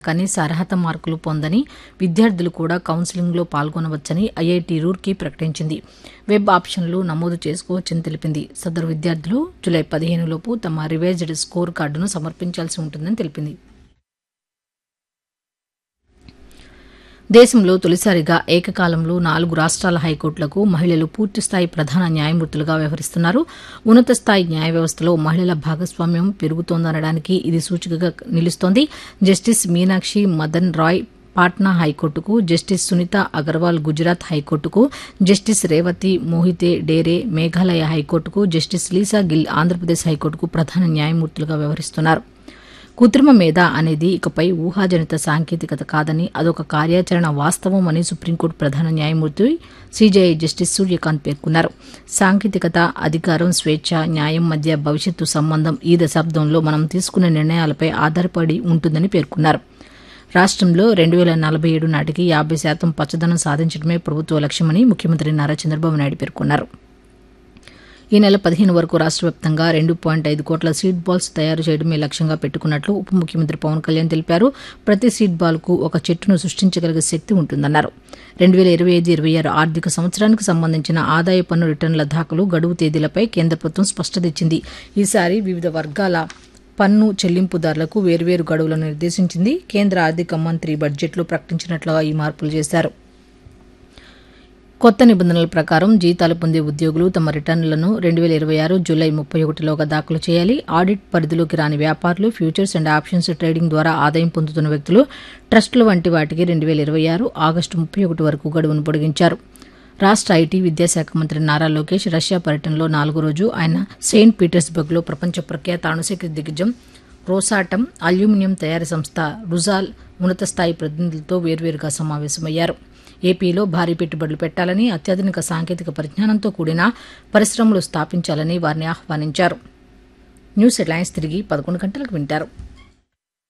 కనీస అర్హత మార్కులు పొందని విద్యార్థులు కూడా కౌన్సిలింగ్లో పాల్గొనవచ్చని ఐఐటి రూర్కీ ప్రకటించింది వెబ్ ఆప్షన్లు నమోదు చేసుకోవచ్చని తెలిపింది సదరు విద్యార్థులు జూలై పదిహేనులోపు తమ రివైజ్డ్ స్కోర్ కార్డును సమర్పించాల్సి ఉంటుందని తెలిపింది దేశంలో తొలిసారిగా ఏకకాలంలో నాలుగు రాష్ట్రాల హైకోర్టులకు మహిళలు పూర్తిస్థాయి ప్రధాన న్యాయమూర్తులుగా వ్యవహరిస్తున్నారు ఉన్నత స్థాయి న్యాయ వ్యవస్థలో మహిళల భాగస్వామ్యం పెరుగుతోందనడానికి ఇది సూచికగా నిలుస్తోంది జస్టిస్ మీనాక్షి మదన్ రాయ్ పాట్నా హైకోర్టుకు జస్టిస్ సునీత అగర్వాల్ గుజరాత్ హైకోర్టుకు జస్టిస్ రేవతి మోహితే డేరే మేఘాలయ హైకోర్టుకు జస్టిస్ లీసా గిల్ ఆంధ్రప్రదేశ్ హైకోర్టుకు ప్రధాన న్యాయమూర్తులుగా వ్యవహరిస్తున్నారు కృత్రిమ మేధ అనేది ఇకపై ఊహాజనిత సాంకేతికత కాదని అదొక కార్యాచరణ వాస్తవం అని సుప్రీంకోర్టు ప్రధాన న్యాయమూర్తి సీజేఐ జస్టిస్ సూర్యకాంత్ పేర్కొన్నారు సాంకేతికత అధికారం స్వేచ్ఛ న్యాయం మధ్య భవిష్యత్తు సంబంధం ఈ దశాబ్దంలో మనం తీసుకునే నిర్ణయాలపై ఆధారపడి ఉంటుందని పేర్కొన్నారు రాష్ట్రంలో రెండు వేల నలభై ఏడు నాటికి యాభై శాతం పచ్చదనం సాధించడమే ప్రభుత్వ లక్ష్యమని ముఖ్యమంత్రి నారా చంద్రబాబు నాయుడు పేర్కొన్నారు ఈ నెల పదిహేను వరకు రాష్ట్ర వ్యాప్తంగా రెండు పాయింట్ ఐదు కోట్ల సీడ్ బాల్స్ తయారు చేయడమే లక్ష్యంగా పెట్టుకున్నట్లు ఉప ముఖ్యమంత్రి పవన్ కళ్యాణ్ తెలిపారు ప్రతి సీడ్ బాల్కు ఒక చెట్టును సృష్టించగలిగే శక్తి ఉంటుందన్నారు రెండు వేల ఇరవై ఐదు ఇరవై ఆరు ఆర్థిక సంవత్సరానికి సంబంధించిన ఆదాయ పన్ను రిటర్నుల దాఖలు గడువు తేదీలపై కేంద్ర ప్రభుత్వం స్పష్టత ఇచ్చింది ఈసారి వివిధ వర్గాల పన్ను చెల్లింపుదారులకు వేర్వేరు గడువులను నిర్దేశించింది కేంద్ర ఆర్థిక మంత్రి బడ్జెట్లో ప్రకటించినట్లుగా ఈ మార్పులు చేశారు కొత్త నిబంధనల ప్రకారం జీతాలు పొందే ఉద్యోగులు తమ రిటర్నులను రెండు వేల ఇరవై ఆరు జూలై ముప్పై ఒకటిలోగా దాఖలు చేయాలి ఆడిట్ పరిధిలోకి రాని వ్యాపారులు ఫ్యూచర్స్ అండ్ ఆప్షన్స్ ట్రేడింగ్ ద్వారా ఆదాయం పొందుతున్న వ్యక్తులు ట్రస్టులు వంటి వాటికి రెండు వేల ఇరవై ఆరు ఆగస్టు ముప్పై ఒకటి వరకు గడువును పొడిగించారు రాష్ట్ర ఐటీ విద్యాశాఖ మంత్రి నారా లోకేష్ రష్యా పర్యటనలో నాలుగో రోజు ఆయన సెయింట్ పీటర్స్బర్గ్లో ప్రపంచ ప్రఖ్యాత అణుశక్తి దిగ్గజం రోసాటం అల్యూమినియం తయారీ సంస్థ రుజాల్ ఉన్నత స్థాయి ప్రతినిధులతో వేర్వేరుగా సమావేశమయ్యారు ఏపీలో భారీ పెట్టుబడులు పెట్టాలని అత్యాధునిక సాంకేతిక పరిజ్ఞానంతో కూడిన పరిశ్రమలు స్థాపించాలని వారిని ఆహ్వానించారు న్యూస్ హెడ్లైన్స్ తిరిగి పదకొండు గంటలకు వింటారు